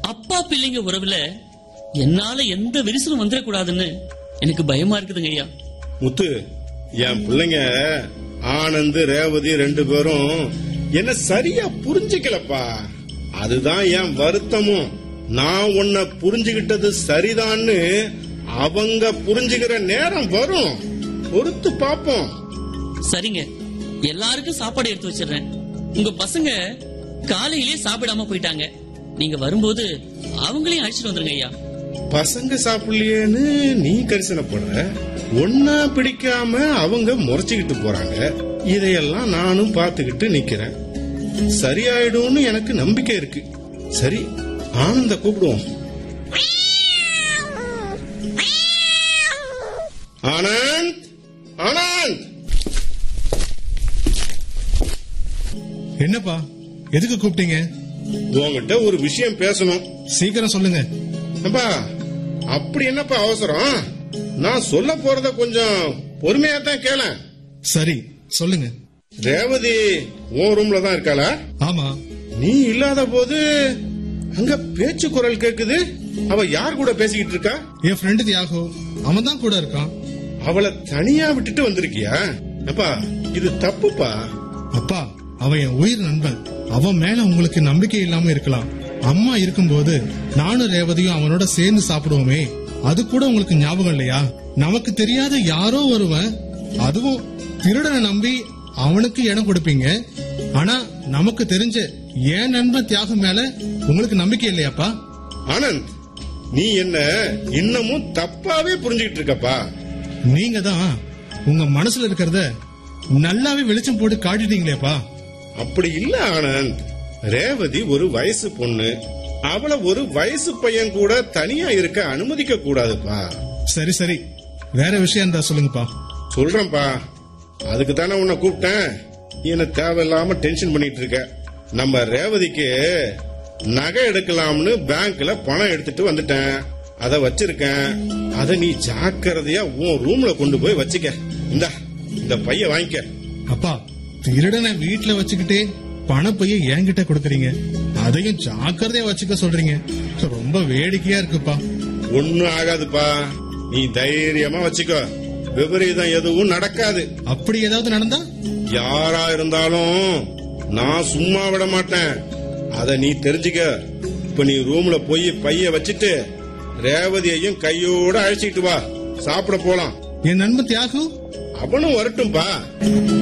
அப்பா பிள்ளைங்க உறவுல என்னால எந்த விரிசலும் வந்துடக்கூடாதுன்னு எனக்கு பயமா இருக்குதுங்க ஐயா முத்து என் பிள்ளைங்க ஆனந்த் ரேவதி ரெண்டு பேரும் என்ன சரியா புரிஞ்சுக்கலப்பா அதுதான் என் வருத்தமும் நான் உன்னை புரிஞ்சுகிட்டது சரிதான்னு அவங்க புரிஞ்சுக்கிற நேரம் வரும் பொறுத்து பாப்போம் சரிங்க எல்லாருக்கும் சாப்பாடு எடுத்து வச்சிடுறேன் உங்க பசங்க காலையிலேயே சாப்பிடாம போயிட்டாங்க நீங்க வரும்போது அவங்களையும் அழைச்சிட்டு வந்துருங்க ஐயா பசங்க சாப்பிடலையேன்னு நீ கரிசனப்படுற ஒன்னா பிடிக்காம அவங்க முறைச்சுக்கிட்டு போறாங்க இதையெல்லாம் நானும் பார்த்துக்கிட்டு நிக்கிறேன் சரியாயிடும்னு எனக்கு நம்பிக்கை இருக்கு சரி ஆனந்த கூப்பிடுவோம் ஆனந்த் ஆனந்த் என்னப்பா எதுக்கு கூப்பிட்டீங்க உங்ககிட்ட ஒரு விஷயம் பேசணும் சீக்கிரம் சொல்லுங்க அப்பா அப்படி என்னப்பா அவசரம் நான் சொல்ல போறத கொஞ்சம் பொறுமையா தான் கேள சரி சொல்லுங்க ரேவதி உன் ரூம்ல தான் இருக்காளா ஆமா நீ இல்லாத போது அங்க பேச்சு குரல் கேக்குது அவ யார் கூட பேசிக்கிட்டு இருக்கா என் ஃப்ரெண்டு தியாகு அவன் தான் கூட இருக்கான் அவளை தனியா விட்டுட்டு வந்திருக்கியா அப்பா இது தப்புப்பா அப்பா அவன் என் உயிர் நண்பன் அவன் மேல உங்களுக்கு நம்பிக்கை இல்லாம இருக்கலாம் அம்மா இருக்கும்போது நானும் ரேவதியும் அவனோட சேர்ந்து சாப்பிடுவோமே அது கூட உங்களுக்கு ஞாபகம் இல்லையா நமக்கு தெரியாத யாரோ ஒருவன் அதுவும் திருடனை நம்பி அவனுக்கு இடம் கொடுப்பீங்க ஆனா நமக்கு தெரிஞ்ச என் நண்பன் தியாகம் மேல உங்களுக்கு நம்பிக்கை இல்லையாப்பா ஆனந்த் நீ என்ன இன்னமும் தப்பாவே புரிஞ்சுக்கிட்டு இருக்கப்பா நீங்க தான் உங்க மனசுல இருக்கிறத நல்லாவே வெளிச்சம் போட்டு காட்டிட்டீங்களேப்பா அப்படி இல்ல ஆனந்த் ரேவதி ஒரு வயசு பொண்ணு அவளை ஒரு வயசு பையன் கூட தனியா இருக்க அனுமதிக்க கூடாதுப்பா சரி சரி வேற விஷயம் இருந்தா சொல்லுங்கப்பா சொல்றேன்ப்பா அதுக்கு தானே உன்னை கூப்பிட்டேன் நீ என்ன தேவையில்லாம டென்ஷன் பண்ணிட்டு இருக்க நம்ம ரேவதிக்கு நகை எடுக்கலாம்னு பேங்க்ல பணம் எடுத்துட்டு வந்துட்டேன் அத வச்சிருக்கேன் அத நீ ஜாக்கிரதையா உன் ரூம்ல கொண்டு போய் வச்சுக்க இந்தா இந்த பைய வாங்கிக்க அப்பா திருடனை வீட்டுல வச்சுக்கிட்டே பணப்பைய என்கிட்ட கொடுக்கறீங்க அதையும் ஜாக்கிரதையா வச்சுக்க சொல்றீங்க ரொம்ப வேடிக்கையா இருக்குப்பா ஒண்ணும் ஆகாதுப்பா நீ தைரியமா வச்சுக்கோ விபரீதம் எதுவும் நடக்காது அப்படி ஏதாவது நடந்தா யாரா இருந்தாலும் நான் சும்மா விட மாட்டேன் அத நீ தெரிஞ்சுக்க இப்ப நீ ரூம்ல போய் பைய வச்சுட்டு ரேவதியையும் கையோட அழைச்சிட்டு வா சாப்பிட போலாம் என் நண்பன் தியாகு அவனும் வரட்டும்பா